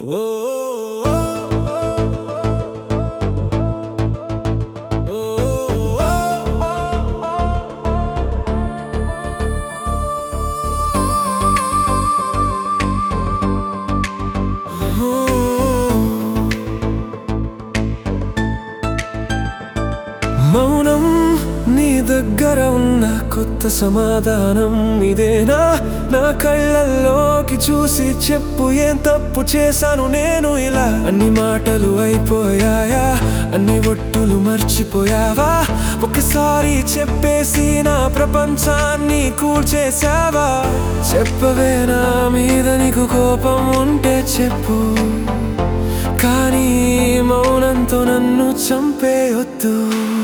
మౌనం నీ దగ్గర ఉన్న కొత్త సమాధానం ఇదేనా నా కళ్ళల్లోకి చూసి చెప్పు ఏం తప్పు చేశాను నేను ఇలా అన్ని మాటలు అయిపోయాయా అన్ని ఒట్టులు మర్చిపోయావా ఒకసారి చెప్పేసి నా ప్రపంచాన్ని కూల్చేశావా చెప్పవే నా మీద నీకు కోపం ఉంటే చెప్పు కానీ మౌనంతో నన్ను చంపేయొద్దు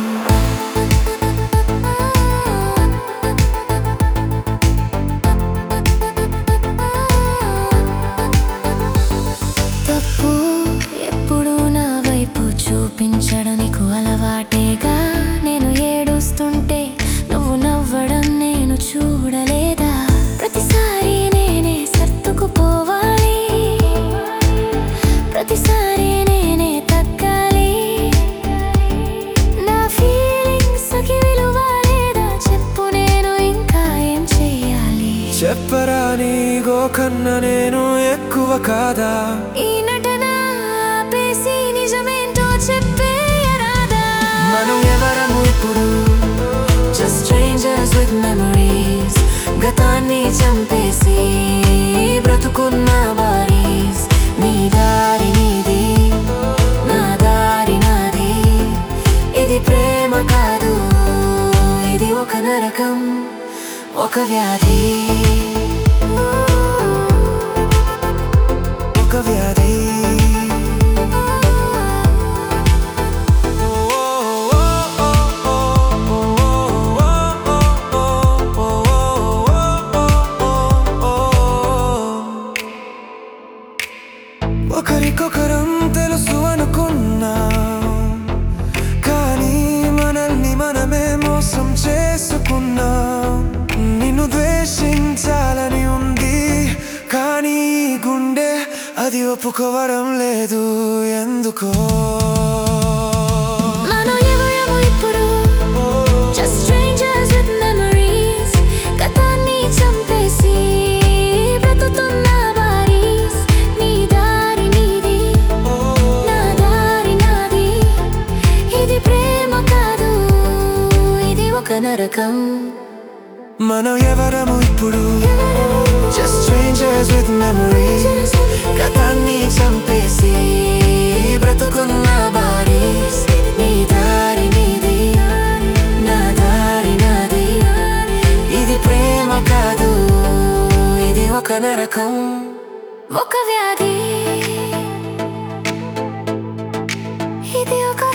తప్పు ఎప్పుడు నా వైపు చూపించడం నీకు అలవాటేగా నేను ఏడుస్తుంటే నువ్వు నవ్వడం నేను చూడలేదా ప్రతిసారి నేనే సర్దుకుపోవాలి ప్రతిసారి నేనే తగ్గాలి నా ఫీలింగ్స్ కి విలువ లేదా చెప్పు నేను ఇంకా ఏం చెయ్యాలి చెప్పరా నీగో కన్నా నేను ఎక్కువ కాదా ఈ నటన ఆపేసి నిజమేంటో చెప్పేయరాదా మనం ఎవరము ఇప్పుడు Just strangers with memories గతాన్ని చంపేసి బ్రతుకున్న బారీస్ నీ దారి నీది నా దారి నాది ఇది ప్రేమ కాదు ఇది ఒక నరకం ఒక వ్యాధి ఒక వ్యాధి ఒకరికొకరం తెలుసు అనుకున్నా కానీ మనల్ని మనమే మోసం చేసుకున్నాం నిన్ను ద్వేషించాలని ఉంది కానీ ఈ గుండె అది ఒప్పుకోవడం లేదు ఎందుకో మనం ఎవరము ఇప్పుడు Just strangers with memories గతాన్ని చంపేసి బ్రతుకుతున్న బారీస్ నీ దారి నీది నా దారి నాది ఇది ప్రేమ కాదు ఇది ఒక నరకం మనం ఎవరము ఇప్పుడు Just strangers with memories గతాన్ని చంపేసి బ్రతుకున్న బారీస్ నీ దారి నీది నా దారి నాది ఇది ప్రేమ కాదు ఇది ఒక నరకం ఒక వ్యాధి ఇది ఒక